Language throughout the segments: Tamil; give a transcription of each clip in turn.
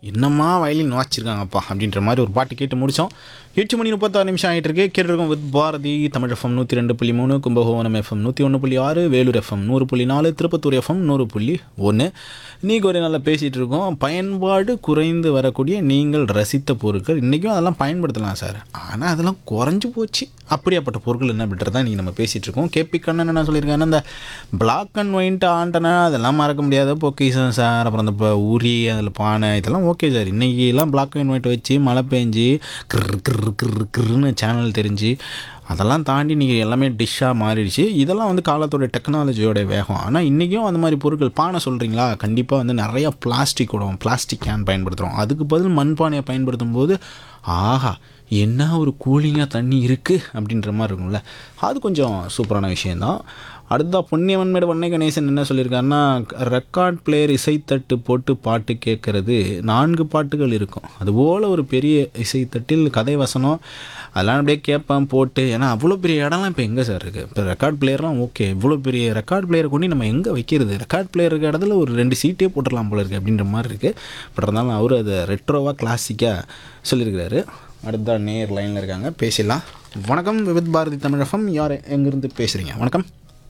என்னம்மா வயலின் வாச்சிருக்காங்கப்பா அப்படின்ற மாதிரி ஒரு பாட்டு கேட்டு முடித்தோம் எட்டு மணி முப்பத்தாறு நிமிஷம் ஆகிட்டு இருக்கு கேட்டிருக்கோம் வித் பாரதி தமிழ் எஃப்எம் நூற்றி ரெண்டு புள்ளி மூணு கும்பகோணம் எஃப்எம் நூற்றி ஒன்று புள்ளி ஆறு வேலூர் எஃப்எம் நூறு புள்ளி நாலு திருப்பத்தூர் எஃப்எம் நூறு புள்ளி ஒன்று இன்றைக்கி ஒரு நல்லா பேசிகிட்டு இருக்கோம் பயன்பாடு குறைந்து வரக்கூடிய நீங்கள் ரசித்த பொருட்கள் இன்றைக்கும் அதெல்லாம் பயன்படுத்தலாம் சார் ஆனால் அதெல்லாம் குறைஞ்சு போச்சு அப்படியாப்பட்ட பொருட்கள் என்ன அப்படின்றத இன்றைக்கி நம்ம பேசிகிட்டு இருக்கோம் கேபி கண்ணன் என்ன சொல்லியிருக்காங்கன்னா இந்த பிளாக் அண்ட் ஒயிட் ஆண்டனா அதெல்லாம் மறக்க முடியாத பொக்கிஷன் சார் அப்புறம் இந்த இப்போ உரி அதில் பானை இதெல்லாம் ஓகே சார் இன்றைக்கி எல்லாம் பிளாக் அண்ட் ஒயிட் வச்சு மழை பெஞ்சு கிர் கிர் கிர் கிர்னு சேனல் தெரிஞ்சு அதெல்லாம் தாண்டி நீங்கள் எல்லாமே டிஷ்ஷாக மாறிடுச்சு இதெல்லாம் வந்து காலத்தோட டெக்னாலஜியோட வேகம் ஆனால் இன்றைக்கும் அந்த மாதிரி பொருட்கள் பானை சொல்கிறீங்களா கண்டிப்பாக வந்து நிறையா பிளாஸ்டிக் விடுவோம் பிளாஸ்டிக் கேன் பயன்படுத்துகிறோம் அதுக்கு பதில் மண்பானையை பயன்படுத்தும் போது ஆஹா என்ன ஒரு கூலிங்காக தண்ணி இருக்குது அப்படின்ற மாதிரி இருக்கும்ல அது கொஞ்சம் சூப்பரான விஷயந்தான் அடுத்தா பொன்னியவன்மேடு வண்ணை கணேசன் என்ன சொல்லியிருக்காருன்னா ரெக்கார்ட் பிளேயர் இசைத்தட்டு போட்டு பாட்டு கேட்குறது நான்கு பாட்டுகள் இருக்கும் அதுபோல் ஒரு பெரிய இசைத்தட்டில் கதை வசனம் அதெல்லாம் அப்படியே கேட்பேன் போட்டு ஏன்னா அவ்வளோ பெரிய இடம்லாம் இப்போ எங்கே சார் இருக்குது இப்போ ரெக்கார்ட் பிளேயர்லாம் ஓகே இவ்வளோ பெரிய ரெக்கார்ட் பிளேயரை கொண்டு நம்ம எங்கே வைக்கிறது ரெக்கார்ட் பிளேயர் இருக்க இடத்துல ஒரு ரெண்டு சீட்டே போட்டுடலாம் போல இருக்குது அப்படின்ற மாதிரி இருக்குது பட் இருந்தாலும் அவர் அதை ரெட்ரோவாக கிளாசிக்காக சொல்லியிருக்கிறாரு அடுத்த நேர் லைனில் இருக்காங்க பேசிடலாம் வணக்கம் விவித் பாரதி தமிழகம் யார் எங்கேருந்து பேசுகிறீங்க வணக்கம்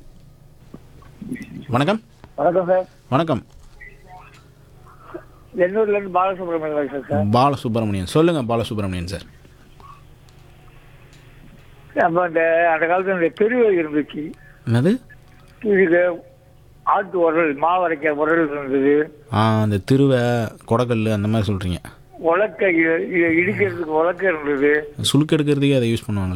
வணக்கம் வணக்கம் சார் வணக்கம் எண்ணூர்ல இருந்து பாலசுப்ரமணியம் பேசுறேன் சார் பாலசுப்ரமணியன் சொல்லுங்கள் பாலசுப்ரமணியன் சார் நம்ம இந்த அந்த காலத்துல இந்த தெருவை இருந்துச்சு என்னது இதுக்கு ஆட்டு உரல் மாவரைக்க உரல் இருந்தது ஆ அந்த திருவை கொடக்கல் அந்த மாதிரி சொல்கிறீங்க உலக்க இ- இ- இடிக்கிறதுக்கு உலக்க இருந்தது சுளுக்கு எடுக்கிறதுக்கே அதை யூஸ் பண்ணுவாங்க